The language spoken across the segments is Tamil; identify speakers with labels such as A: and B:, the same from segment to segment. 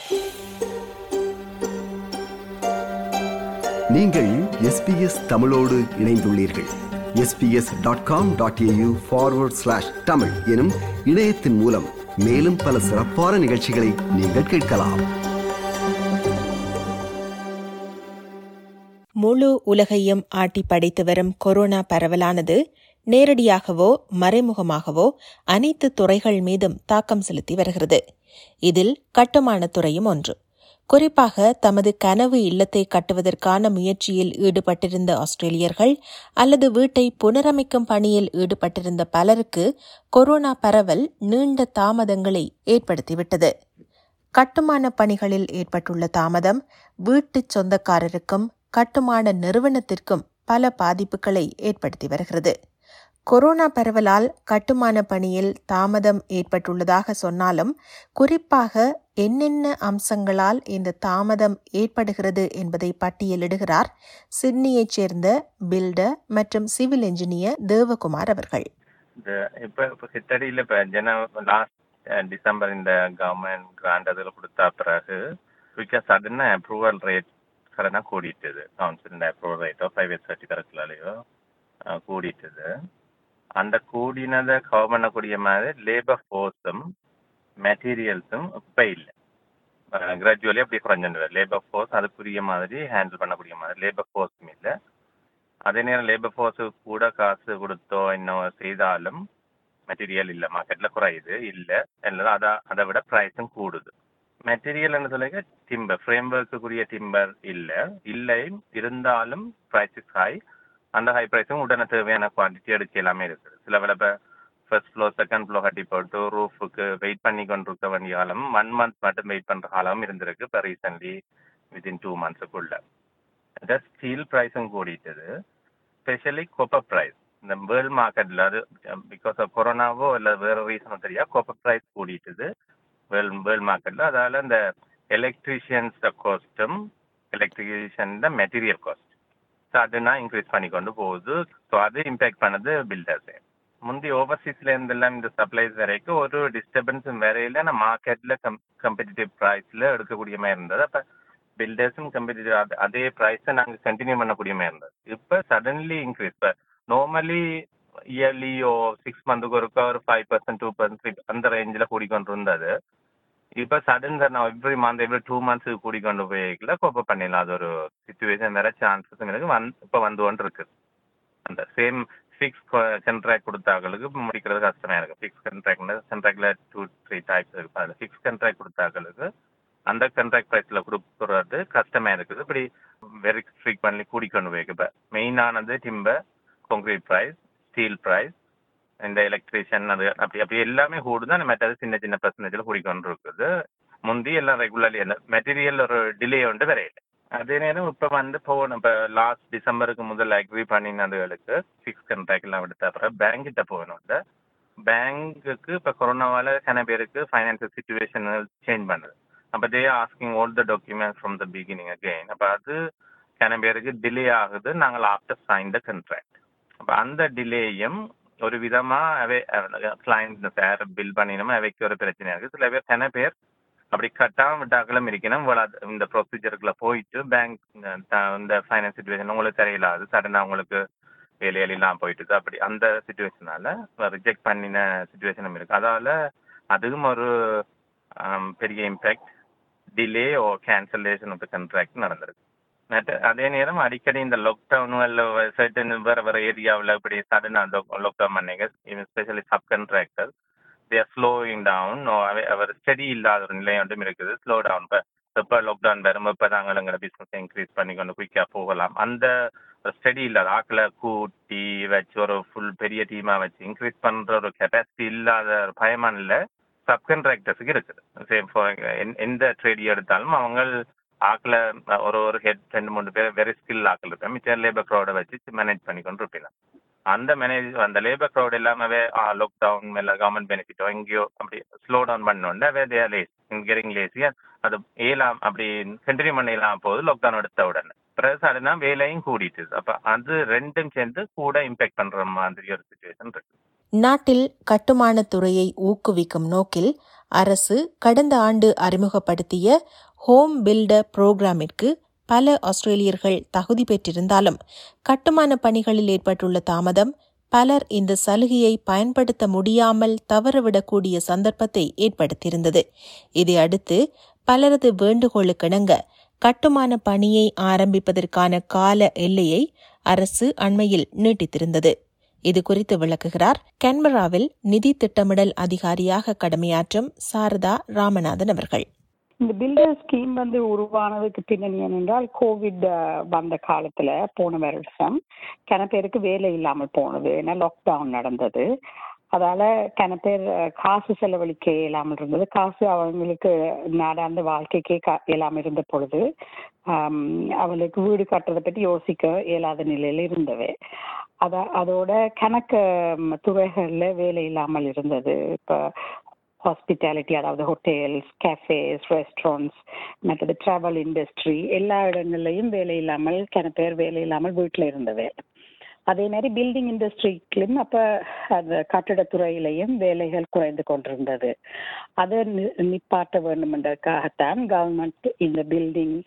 A: நீங்கள் எஸ்பிஎஸ் தமிழோடு இணைந்துள்ளீர்கள் SBS dot com dot AU forward slash Tamil எனும் இணையத்தின் மூலம் மேலும் பல சிறப்பான நிகழ்ச்சிகளை நீங்கள் கேட்கலாம்
B: முழு உலகையும் ஆட்டி படைத்து வரும் கொரோனா பரவலானது நேரடியாகவோ மறைமுகமாகவோ அனைத்து துறைகள் மீதும் தாக்கம் செலுத்தி வருகிறது இதில் கட்டுமானத் துறையும் ஒன்று குறிப்பாக தமது கனவு இல்லத்தை கட்டுவதற்கான முயற்சியில் ஈடுபட்டிருந்த ஆஸ்திரேலியர்கள் அல்லது வீட்டை புனரமைக்கும் பணியில் ஈடுபட்டிருந்த பலருக்கு கொரோனா பரவல் நீண்ட தாமதங்களை ஏற்படுத்திவிட்டது கட்டுமான பணிகளில் ஏற்பட்டுள்ள தாமதம் வீட்டுச் சொந்தக்காரருக்கும் கட்டுமான நிறுவனத்திற்கும் பல பாதிப்புகளை ஏற்படுத்தி வருகிறது கொரோனா பரவலால் கட்டுமான பணியில் தாமதம் ஏற்பட்டுள்ளதாக சொன்னாலும் குறிப்பாக என்னென்ன அம்சங்களால் இந்த தாமதம் ஏற்படுகிறது என்பதை பட்டியலிடுகிறார் சிட்னியைச் சேர்ந்த பில்டர் மற்றும் சிவில் என்ஜினியர் தேவகுமார் அவர்கள்
C: இந்த இப்ப இப்ப கிட்டடியில இப்ப ஜன லாஸ்ட் டிசம்பர் இந்த கவர்மெண்ட் கிராண்ட் அதுல கொடுத்த பிறகு பிகாஸ் சடனா அப்ரூவல் ரேட் சடனா கூடிட்டுது கவுன்சில் அப்ரூவல் ரேட்டோ ஃபைவ் இயர்ஸ் தேர்ட்டி தரக்குலையோ கூடிட்டுது அந்த கூடினதை கவர் பண்ணக்கூடிய மாதிரி லேபர் ஃபோர்ஸும் மெட்டீரியல்ஸும் இப்ப இல்லை கிராஜுவலி அப்படி குறைஞ்சிட்டு லேபர் ஃபோர்ஸ் அதுக்குரிய மாதிரி ஹேண்டில் பண்ணக்கூடிய மாதிரி லேபர் ஃபோர்ஸும் இல்லை அதே நேரம் லேபர் ஃபோர்ஸு கூட காசு கொடுத்தோ இன்னும் செய்தாலும் மெட்டீரியல் இல்லை மார்க்கெட்டில் குறையுது இல்லை இல்லை அதை அதை விட ப்ரைஸும் கூடுது மெட்டீரியல் சொல்லுங்க டிம்பர் ஃப்ரேம் ஒர்க்குரிய டிம்பர் இல்லை இல்லை இருந்தாலும் ப்ரைஸஸ் ஹை அந்த ஹை ப்ரைஸும் உடனே தேவையான குவான்டிட்டி எடுக்க எல்லாமே இருக்குது சில வேலை இப்போ ஃபர்ஸ்ட் ஃப்ளோர் செகண்ட் ஃப்ளோர் கட்டி போட்டு ரூஃபுக்கு வெயிட் பண்ணி கொண்டு இருக்க வேண்டிய காலம் ஒன் மந்த் மட்டும் வெயிட் பண்ணுற காலமும் இருந்திருக்கு இப்போ ரீசென்ட்லி வித்தின் டூ மந்த்ஸுக்குள்ள ஸ்டீல் ப்ரைஸும் கூடிட்டது ஸ்பெஷலி கொப்பர் ப்ரைஸ் இந்த வேர்ல்ட் மார்க்கெட்டில் அது பிகாஸ் ஆஃப் கொரோனாவோ இல்லை வேறு ரீசனோ தெரியா கொப்பர் ப்ரைஸ் கூடிட்டுது வேர்ல்ட் வேர்ல்ட் மார்க்கெட்டில் அதால் இந்த எலக்ட்ரீஷியன்ஸ் காஸ்ட்டும் எலக்ட்ரிஷியன் மெட்டீரியல் காஸ்ட் ஸோ அதுனா இன்க்ரீஸ் பண்ணி கொண்டு போகுது ஸோ அது இம்பேக்ட் பண்ணது பில்டர்ஸே முந்தி ஓவர்சீஸ்ல இருந்தெல்லாம் இந்த சப்ளைஸ் வரைக்கும் ஒரு டிஸ்டர்பன்ஸும் வரையில நம்ம மார்க்கெட்ல கம் கம்பெட்டிட்டிவ் ப்ரைஸ்ல எடுக்கக்கூடிய மாதிரி இருந்தது அப்போ பில்டர்ஸும் கம்பெட்டிட்டிவ் அதே ப்ரைஸை நாங்கள் கண்டினியூ பண்ணக்கூடிய மாதிரி இருந்தது இப்போ சடன்லி இன்க்ரீஸ் இப்போ நார்மலி இயர்லி ஓ சிக்ஸ் மந்த்துக்கு ஒருக்கா ஒரு ஃபைவ் பர்சன்ட் டூ பர்சன்ட் அந்த ரேஞ்சில் கூடிக்கொண்டு இருந்தது இப்போ சடன் நான் எவ்ரி மந்த் எவ்ரி டூ மந்த்ஸுக்கு கூடிக்கொண்டு போய்க்கல கோப்ப பண்ணிடலாம் அது ஒரு சுச்சுவேஷன் வேற சான்சஸ் இருக்கு வந் இப்போ வந்து கொண்டு இருக்கு அந்த சேம் ஃபிக்ஸ் கண்ட்ராக்ட் கொடுத்தாக்களுக்கு முடிக்கிறது கஷ்டமா இருக்கு ஃபிக்ஸ் கண்ட்ராக்ட்ல கண்ட்ராக்ட்ல டூ த்ரீ டைப்ஸ் இருக்கு அதில் ஃபிக்ஸ் கண்ட்ராக்ட் கொடுத்தாக்களுக்கு அந்த கண்ட்ராக்ட் ப்ரைஸ்ல கொடுக்குறது கஷ்டமா இருக்குது இப்படி வெரி ஃப்ரீக்வன்ட்லி கூடிக்கொண்டு போயிருக்கு இப்போ மெயினானது timber concrete price steel price இந்த எலக்ட்ரிஷியன் அது அப்படி அப்படி எல்லாமே கூடுதான் மற்றது சின்ன சின்ன பர்சன்டேஜில் கூடிக்கொண்டு இருக்குது முந்தி எல்லாம் ரெகுலர்லி அந்த மெட்டீரியல் ஒரு டிலே உண்டு வரையில அதே நேரம் இப்போ வந்து போகணும் இப்போ லாஸ்ட் டிசம்பருக்கு முதல் அக்ரி பண்ணினதுகளுக்கு ஃபிக்ஸ் கண்ட்ராக்ட் எல்லாம் எடுத்த அப்புறம் பேங்க் கிட்ட போகணும் இல்லை பேங்க்குக்கு இப்போ கொரோனாவால சில பேருக்கு ஃபைனான்சியல் சுச்சுவேஷன் சேஞ்ச் பண்ணுது அப்போ they asking all the document from the beginning again அப்போ அது சில பேருக்கு டிலே ஆகுது நாங்கள் ஆஃப்டர் சைன் த கண்ட்ராக்ட் அப்போ அந்த டிலேயும் ஒரு விதமா அவை கிளைண்ட் பேர் பில் பண்ணினோம் அவைக்கு ஒரு பிரச்சனை இருக்கு சில பேர் சில பேர் அப்படி கட்டாம விட்டாக்களும் இருக்கணும் இந்த ப்ரொசீஜருக்குள்ள போயிட்டு பேங்க் இந்த ஃபைனான்ஸ் சுச்சுவேஷன் உங்களுக்கு தெரியலாது சடனா உங்களுக்கு வேலையில் இல்லாமல் போயிட்டு அப்படி அந்த சுச்சுவேஷனால ரிஜெக்ட் பண்ணின சுச்சுவேஷனும் இருக்கு அதால அதுவும் ஒரு பெரிய impact delay or cancellation of contract நடந்திருக்கு அதே நேரம் அடிக்கடி இந்த லாக்டவுன் சர்டன் வேற வேற ஏரியாவில் இப்படி சடனா லாக்டவுன் பண்ணீங்க specially subcontractor their slowing down அவர் ஸ்டடி இல்லாத ஒரு நிலை ஒன்றும் இருக்குது ஸ்லோ டவுன் இப்போ எப்போ லாக்டவுன் வரும் இப்போ நாங்கள் எங்களை பிஸ்னஸ் இன்க்ரீஸ் பண்ணி கொண்டு குயிக்காக போகலாம் அந்த ஸ்டடி இல்லாத ஆக்களை கூட்டி வச்சு ஒரு ஃபுல் பெரிய டீமாக வச்சு இன்க்ரீஸ் பண்ணுற ஒரு கெப்பாசிட்டி இல்லாத ஒரு பயமான இல்லை சப் கண்ட்ராக்டர்ஸுக்கு இருக்குது சேம் ஃபார் எந்த ட்ரேடி எடுத்தாலும் அவங்க ஆக்கில் ஒரு ஒரு ஹெட் ரெண்டு மூணு பேர் வெரி ஸ்கில் ஆக்கில் இருப்பேன் மிச்சம் லேபர் க்ரௌடை வச்சு மேனேஜ் பண்ணி கொண்டு இருப்பேன் அந்த மேனேஜ் அந்த லேபர் க்ரௌட் எல்லாமே லாக்டவுன் மேல கவர்மெண்ட் பெனிஃபிட்டோ எங்கேயோ அப்படி ஸ்லோ டவுன் பண்ணோண்டா way they lays carrying lazy அது ஏலாம் அப்படி கண்டினியூ பண்ணலாம் போகுது லாக்டவுன் எடுத்த உடனே பிறகு சடனா வேலையும் கூடிட்டு அப்ப அது ரெண்டும் சேர்ந்து கூட இம்பாக்ட் பண்ற மாதிரி ஒரு சுச்சுவேஷன் இருக்கு
B: நாட்டில் கட்டுமானத் துறையை ஊக்குவிக்கும் நோக்கில் அரசு கடந்த ஆண்டு அறிமுகப்படுத்திய ஹோம் பில்டர் புரோகிராமிற்கு பல ஆஸ்திரேலியர்கள் தகுதி பெற்றிருந்தாலும் கட்டுமான பணிகளில் ஏற்பட்டுள்ள தாமதம் பலர் இந்த சலுகையை பயன்படுத்த முடியாமல் தவறவிடக்கூடிய சந்தர்ப்பத்தை ஏற்படுத்தியிருந்தது இதையடுத்து பலரது வேண்டுகோளுக்கிணங்க கட்டுமான பணியை ஆரம்பிப்பதற்கான கால எல்லையை அரசு அண்மையில் நீட்டித்திருந்தது இது குறித்து விளக்குகிறார் கன்பராவில் நிதி திட்டமிடல் அதிகாரியாக கடமையாற்றும் சாரதா ராமநாதன் அவர்கள்
D: இந்த பில்டர் ஸ்கீம் வந்து உருவானதுக்கு பின்னணி என்னென்றால் கோவிட் வந்த காலத்துல போன வருஷம் கன பேருக்கு வேலை இல்லாமல் போனது ஏன்னா லாக்டவுன் நடந்தது அதால கன பேர் காசு செலவழிக்க இயலாமல் இருந்தது காசு அவங்களுக்கு நாடாந்த வாழ்க்கைக்கே இயலாமல் இருந்த பொழுது அவங்களுக்கு வீடு கட்டுறதை பற்றி யோசிக்க இயலாத நிலையில இருந்தவை அத அதோட கணக்கு துறைகள்ல வேலை இல்லாமல் இருந்தது இப்ப ஹாஸ்பிட்டாலிட்டி அதாவது ஹோட்டல்ஸ் கேஃபேஸ் ரெஸ்டாரண்ட்ஸ் மற்றது ட்ராவல் இண்டஸ்ட்ரி எல்லா இடங்கள்லையும் வேலை இல்லாமல் கன பேர் வேலை இல்லாமல் வீட்டில் இருந்தது அதே மாதிரி பில்டிங் இண்டஸ்ட்ரியிலும் அப்போ அந்த கட்டிடத்துறையிலையும் வேலைகள் குறைந்து கொண்டிருந்தது அதை நிப்பாட்ட வேண்டுமென்றதுக்காகத்தான் கவர்மெண்ட் இந்த பில்டிங்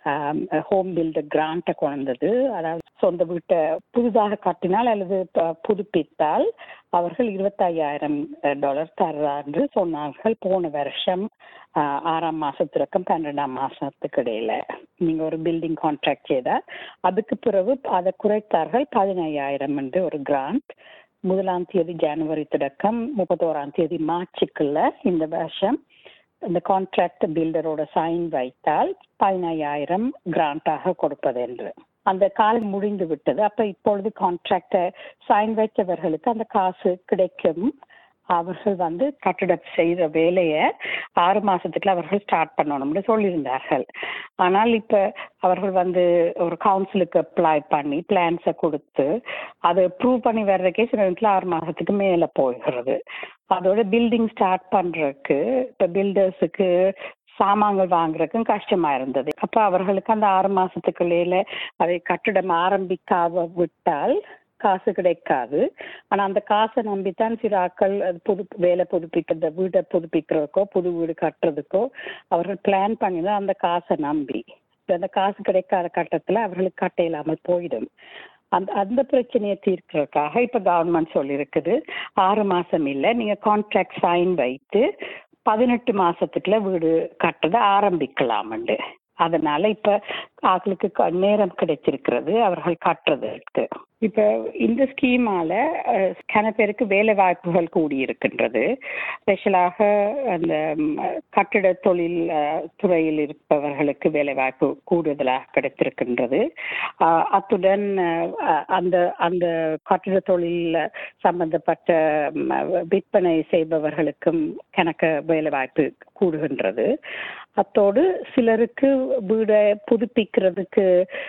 D: ஹோம் பில்டர் கிராண்ட்டை கொண்டது அதாவது சொந்த வீட்டை புதிதாக கட்டினால் அல்லது புதுப்பித்தால் அவர்கள் இருபத்தையாயிரம் டாலர் தர்றாரு சொன்னார்கள் போன வருஷம் ஆறாம் மாசத்திற்கும் பன்னெண்டாம் மாசத்துக்கு இடையில நீங்க ஒரு பில்டிங் கான்ட்ராக்ட் செய்தா அதுக்கு பிறகு அதை குறைத்தார்கள் பதினையாயிரம் என்று ஒரு கிராண்ட் முதலாம் தேதி ஜனவரி தொடக்கம் முப்பத்தோராம் தேதி மார்ச்சுக்குள்ள இந்த வருஷம் இந்த கான்ட்ராக்ட் பில்டரோட சைன் வைத்தால் பதினையாயிரம் கிராண்டாக கொடுப்பது என்று அந்த காலம் முடிந்து விட்டது அப்ப இப்பொழுது கான்ட்ராக்ட சைன் வைத்தவர்களுக்கு அந்த காசு கிடைக்கும் அவர்கள் வந்து கட்டிடம் செய்த வேலையை ஆறு மாசத்துக்குள்ள அவர்கள் ஸ்டார்ட் பண்ணணும்னு சொல்லியிருந்தார்கள் ஆனால் இப்ப அவர்கள் வந்து ஒரு கவுன்சிலுக்கு அப்ளை பண்ணி பிளான்ஸை கொடுத்து அதை ப்ரூவ் பண்ணி வர்றதுக்கே சில நேரத்தில் ஆறு மாசத்துக்கு மேல போகிறது அதோட பில்டிங் ஸ்டார்ட் பண்றதுக்கு இப்ப பில்டர்ஸுக்கு சாமான்கள் வாங்குறதுக்கும் கஷ்டமா இருந்தது அப்ப அவர்களுக்கு அந்த ஆறு மாசத்துக்குள்ளேல அதை கட்டிடம் ஆரம்பிக்காம விட்டால் காசு கிடைக்காது ஆனா அந்த காசை நம்பித்தான் சில ஆட்கள் அது புது வேலை புதுப்பிக்கிற வீடை புதுப்பிக்கிறதுக்கோ புது வீடு கட்டுறதுக்கோ அவர்கள் பிளான் பண்ணி தான் அந்த காசை நம்பி அந்த காசு கிடைக்காத கட்டத்துல அவர்களுக்கு கட்ட இல்லாமல் போயிடும் அந்த அந்த பிரச்சனையை தீர்க்கறதுக்காக இப்ப கவர்மெண்ட் சொல்லியிருக்குது ஆறு மாசம் இல்லை நீங்க கான்ட்ராக்ட் சைன் வைத்து பதினெட்டு மாசத்துக்குள்ள வீடு கட்டுறதை ஆரம்பிக்கலாம்ண்டு அதனால இப்ப ஆட்களுக்கு நேரம் கிடைச்சிருக்கிறது அவர்கள் கட்டுறதுக்கு இப்ப இந்த ஸ்கீமால கன பேருக்கு வேலை வாய்ப்புகள் கூடி இருக்கின்றது ஸ்பெஷலாக அந்த கட்டிட தொழில் துறையில் இருப்பவர்களுக்கு வேலை வாய்ப்பு கூடுதலாக கிடைத்திருக்கின்றது அத்துடன் அந்த அந்த கட்டிட தொழில் சம்பந்தப்பட்ட விற்பனை செய்பவர்களுக்கும் கணக்க வேலை வாய்ப்பு கூடுகின்றது அத்தோடு சிலருக்கு வீடை புதுப்பிக்கிறதுக்கு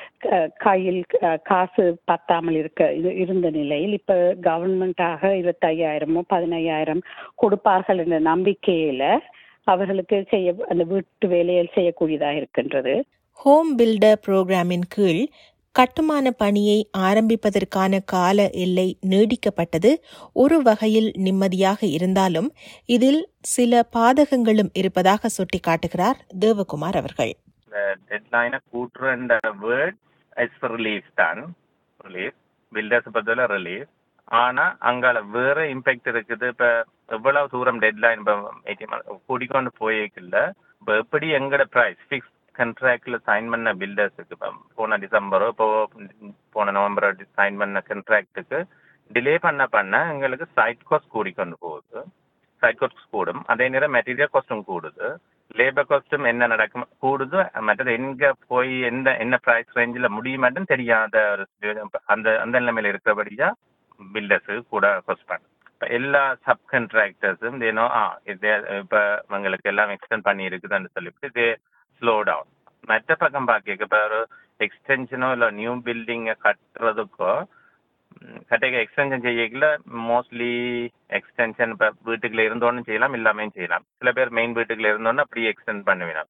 D: கையில் காசு பத்தாமல் இருக்க இருந்த நிலையில் இப்ப கவர்மெண்டாக இருபத்தையாயிரமோ பதினையாயிரம் கொடுப்பார்கள் என்ற நம்பிக்கையில அவர்களுக்கு செய்ய அந்த வீட்டு வேலையில் செய்யக்கூடியதாக இருக்கின்றது
B: ஹோம் பில்டர் புரோகிராமின் கீழ் கட்டுமான பணியை ஆரம்பிப்பதற்கான கால எல்லை நீடிக்கப்பட்டது ஒரு வகையில் நிம்மதியாக இருந்தாலும் இதில் சில பாதகங்களும் இருப்பதாக சுட்டிக்காட்டுகிறார் தேவகுமார் அவர்கள்
C: டெட்லைனை கூட்டுற வேர்ட் இஸ் ரிலீஃப் தான் ரிலீஃப் பில்டர்ஸ் பொறுத்தவரை ரிலீஃப் ஆனா அங்கால வேற இம்பாக்ட் இருக்குது இப்ப எவ்வளவு தூரம் டெட்லைன் இப்ப கூடிக்கொண்டு போயிருக்குல்ல இப்ப எப்படி எங்கட பிரைஸ் ஃபிக்ஸ் கண்ட்ராக்ட்ல சைன் பண்ண பில்டர்ஸுக்கு இப்போ போன டிசம்பரோ இப்போ போன நவம்பரோ சைன் பண்ண கண்ட்ராக்டுக்கு டிலே பண்ண பண்ண எங்களுக்கு சைட் காஸ்ட் கூடிக்கொண்டு போகுது சைட் காஸ்ட் கூடும் அதே நேரம் மெட்டீரியல் காஸ்ட்டும் கூடுது லேபர் காஸ்ட்டும் என்ன நடக்கும் கூடுது மற்றது எங்க போய் எந்த என்ன ப்ரைஸ் ரேஞ்சில் முடியுமாட்டும் தெரியாத ஒரு அந்த அந்த நிலைமையில இருக்கிறபடியா பில்டர்ஸு கூட காஸ்ட் பண்ணு இப்போ எல்லா சப் கண்ட்ராக்டர்ஸும் ஏனோ ஆ இது இப்போ எங்களுக்கு எல்லாம் எக்ஸ்டெண்ட் பண்ணி இருக்குதுன்னு சொல்லிவிட்டு இது ஸ்லோ டவுன் மற்ற பக்கம் பார்க்க இப்போ ஒரு எக்ஸ்டென்ஷனோ இல்லை நியூ பில்டிங்கை கட்டுறதுக்கோ கட்டைக்கு எக்ஸ்டென்ஷன் செய்யல மோஸ்ட்லி எக்ஸ்டென்ஷன் இப்போ வீட்டுக்குள்ள இருந்தோன்னு செய்யலாம் இல்லாமையும் செய்யலாம் சில பேர் மெயின் வீட்டுக்குள்ள இருந்தோன்னு அப்படியே எக்ஸ்டெண்ட் பண்ணுவேன்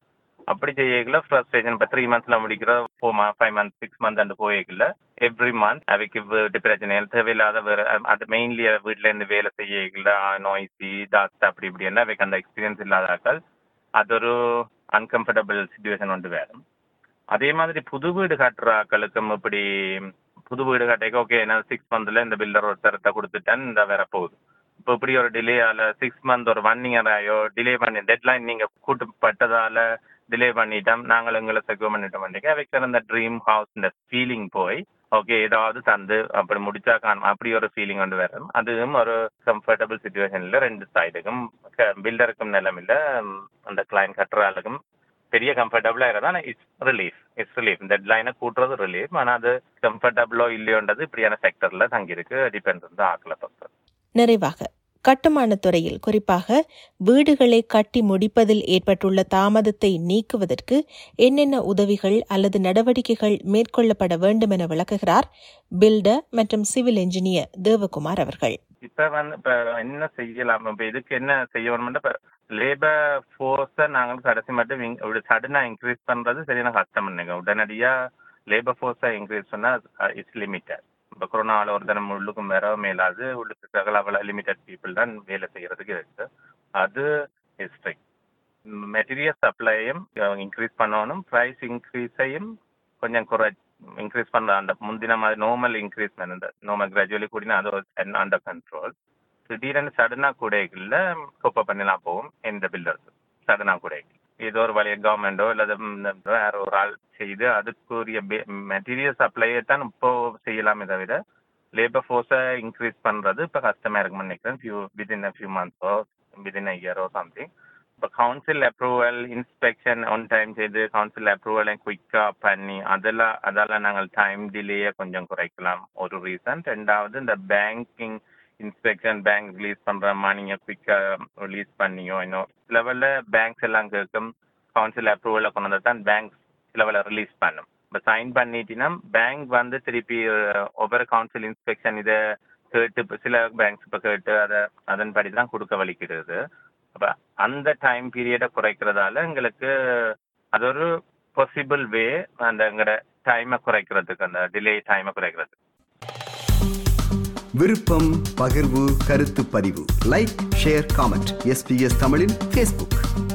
C: அப்படி செய்யல ஃப்ரஸ்ட்ரேஷன் இப்போ த்ரீ மந்த்ஸ்ல முடிக்கிற four month five month six month அந்த போயக்கல எவ்ரி மந்த் அவைக்கு வீட்டு பிரச்சனைகள் தேவையில்லாத வேற அது மெயின்லி வீட்டுல இருந்து வேலை செய்யல நாய்ஸி டாஸ்ட் அப்படி இப்படி என்ன அவைக்கு அந்த எக்ஸ்பீரியன்ஸ் இல்லாதாக்கள் அது ஒரு அன்கம்ஃபர்டபுள் சுச்சுவேஷன் ஒன்று வேறும் அதே மாதிரி புது வீடு கட்டுற ஆக்களுக்கும் இப்படி புது வீடு கட்டைக்கு ஓகே நான் சிக்ஸ் மந்த்ல இந்த பில்டர் ஒருத்தரத்தை கொடுத்துட்டேன் இந்த வேற போகுது இப்போ இப்படி ஒரு டிலே ஆல சிக்ஸ் மந்த் ஒரு ஒன் இயர் ஆயோ டிலே பண்ணி டெட்லைன் நீங்க கூட்டுப்பட்டதால டிலே பண்ணிட்டோம் நாங்கள் எங்களை செக்யூர் பண்ணிட்டோம் பண்ணிக்க வைக்கிற அந்த ட்ரீம் ஹவுஸ் இந்த ஃபீலிங் போய் ஓகே ஏதாவது தந்து அப்படி முடிச்சா காணும் அப்படி ஒரு ஃபீலிங் வந்து வரும் அதுவும் ஒரு கம்ஃபர்டபுள் சுச்சுவேஷன்ல ரெண்டு சைடுக்கும் பில்டருக்கும் நிலமில்ல அந்த கிளைண்ட் கட்டுற ஆளுக்கும் பெரிய கம்ஃபர்டபுளா இருந்தா இட்ஸ் ரிலீஃப் இட்ஸ் ரிலீஃப் இந்த லைனை கூட்டுறது ரிலீஃப் ஆனா அது கம்ஃபர்டபுளோ இல்லையோன்றது இப்படியான செக்டர்ல தங்கியிருக்கு டிபெண்ட் வந்து ஆக்கல பொறுத்தது
B: நிறைவாக கட்டுமானத் துறையில் குறிப்பாக வீடுகளை கட்டி முடிப்பதில் ஏற்பட்டுள்ள தாமதத்தை நீக்குவதற்கு என்னென்ன உதவிகள் அல்லது நடவடிக்கைகள் மேற்கொள்ளப்பட வேண்டும் என விளக்குகிறார் பில்டர் மற்றும் சிவில் என்ஜினியர் தேவகுமார் அவர்கள்
C: இப்ப வந்து இப்ப என்ன செய்யலாம் இப்ப இதுக்கு என்ன செய்யணும்னா இப்ப லேபர் ஃபோர்ஸ நாங்கள் கடைசி மட்டும் இங்க- சடனா இன்க்ரீஸ் பண்றது சரியான கஷ்டம் பண்ணுங்க உடனடியா லேபர் ஃபோர்ஸை இன்க்ரீஸ் பண்ணா இட்ஸ் லிமிட்டட் இப்ப கொரோனாவில் ஒரு தினம் உள்ளுக்கும் வேற மேலாது உள்ளுக்கு அவ்வளோ லிமிட்டட் பீப்புள் தான் வேலை செய்யறதுக்கு இருக்கு அது ஸ்ட்ரிக்ட் மெட்டீரியல் சப்ளையும் இன்க்ரீஸ் பண்ணணும் ப்ரைஸ் இன்க்ரீஸையும் கொஞ்சம் குறை இன்க்ரீஸ் பண்ண அந்த முந்தின மாதிரி நார்மல் இன்க்ரீஸ்மெண்ட் இந்த நார்மல் கிராஜுவலி கூடினா அது அண்டர் கண்ட்ரோல் திடீரென்னு சடனா கூடைகள்ல கோப்ப பண்ணலாம் போகும் எந்த பில்டர்ஸ் சடனா கூடைகள் ஏதோ ஒரு வழிய கவர்மெண்டோ இல்லது வேற ஒரு ஆள் செய்து அதுக்குரிய மெட்டீரியல் சப்ளையை தான் இப்போ செய்யலாமே தவிர லேபர் ஃபோர்ஸை இன்க்ரீஸ் பண்றது இப்போ கஷ்டமா இருக்கும்னு நினைக்கிறேன் ஃபியூ வித்தின் அ ஃபியூ மந்த்ஸோ வித்தின் அ இயரோ சம்திங் இப்போ council approval inspection on time செய்து கவுன்சில் அப்ரூவலை குயிக்காக பண்ணி அதெல்லாம் அதெல்லாம் நாங்கள் டைம் டிலேயை கொஞ்சம் குறைக்கலாம் ஒரு ரீசன் ரெண்டாவது இந்த பேங்கிங் இன்ஸ்பெக்ஷன் பேங்க் ரிலீஸ் பண்ற மணியை குயிக்காக ரிலீஸ் பண்ணியோ இன்னும் லெவலில் பேங்க்ஸ் எல்லாம் கேட்கும் கவுன்சில் அப்ரூவலை கொண்டு வந்து தான் பேங்க் லெவலில் ரிலீஸ் பண்ணும் இப்போ சைன் பண்ணிட்டீங்கன்னா பேங்க் வந்து திருப்பி அஹ், ஒவ்வொரு கவுன்சில் இன்ஸ்பெக்ஷன் இதை கேட்டு இப்ப சில பேங்க்ஸ் இப்போ கேட்டு அதை அதன்படி தான் கொடுக்க வலிக்கிறது அப்போ அந்த டைம் பீரியடை குறைக்கிறதால எங்களுக்கு அது ஒரு பாசிபிள் வே அந்த எங்களோட டைமை குறைக்கிறதுக்கு அந்த டிலே டைமை குறைக்கிறதுக்கு
A: விருப்பம் பகிர்வு கருத்து பதிவு லைக் ஷேர் காமெண்ட் எஸ்பிஎஸ் தமிழின் ஃபேஸ்புக்